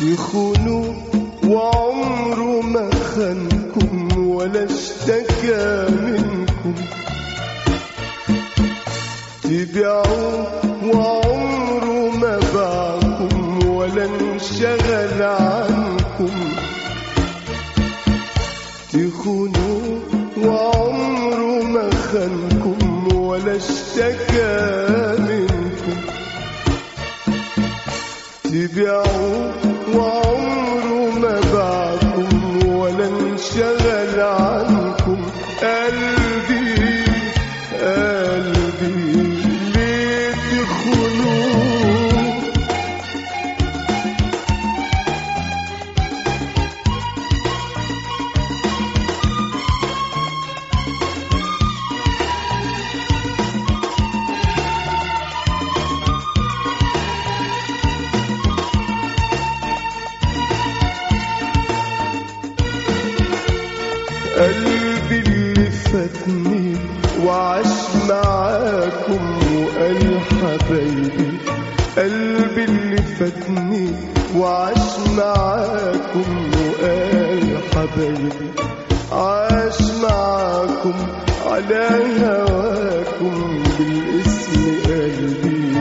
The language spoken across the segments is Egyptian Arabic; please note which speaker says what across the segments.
Speaker 1: يخونوا وعمره ما خانكم ولا اشتكى منكم تبيعوا وعمره ما باعكم ولا انشغل عنكم تخونوا وعمره ما خانكم ولا اشتكى منكم تبيعوا وعمره ما باعكم ولا انشغل عنكم قلبي قلبي ليه تخونوه قلبي اللي فاتني وعاش معاكم وقال حبايبي قلبي اللي فاتني وعاش معاكم وقال حبايبي عاش معاكم على هواكم بالاسم قلبي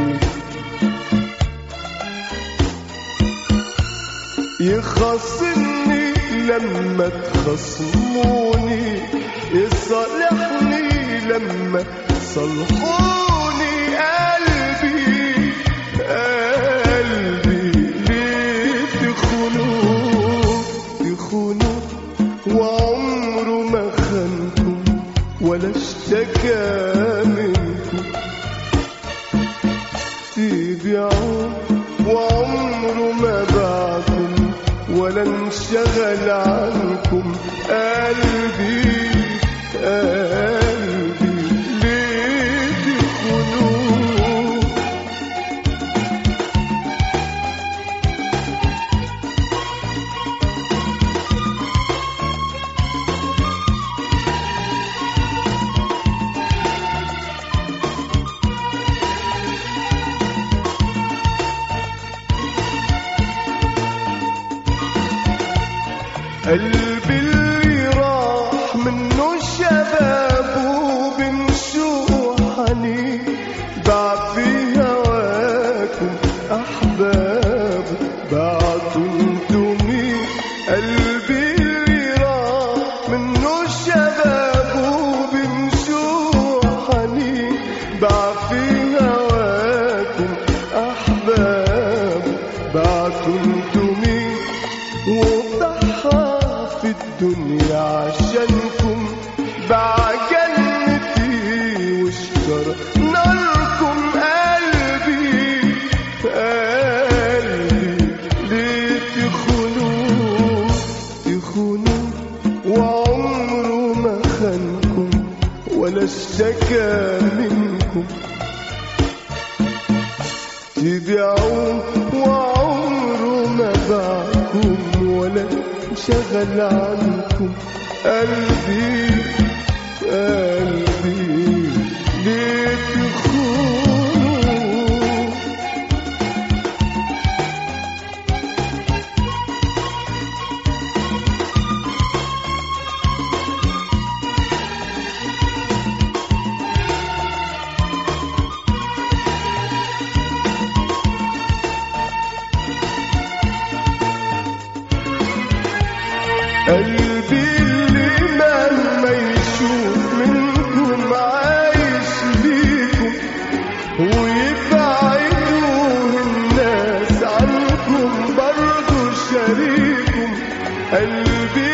Speaker 1: يخاصمني لما تخصموني يصالحني لما تصلحوني قلبي قلبي ليه تخونوه تخونوه وعمره ما خانكم ولا اشتكى منكم تبيعوا وعمره ما باعكم ولا انشغل عنكم قلبي قلبي ليه تخونوه قلبي اللي راح منه شبابه بمشوق حنين باع في هواكم أحبابه بعتوا انتم مين قلبي اللي راح منه شبابه بمشوق حنين باع في هواكم أحبابه بعتوا انتم مين وضحى في الدنيا عشانكم باع جنتي واشترى ناركم قلبي قلبي ليه تخونوه تخونوه وعمره ما خانكم ولا اشتكى منكم تبيعوا وعمره ما باعكم ولا انشغل عنكم قلبي قلبي ليه تخونوا قلبي اللي مهما يشوف منكم عايش ليكم ويبعدوه الناس عنكم برضو شريكم قلبي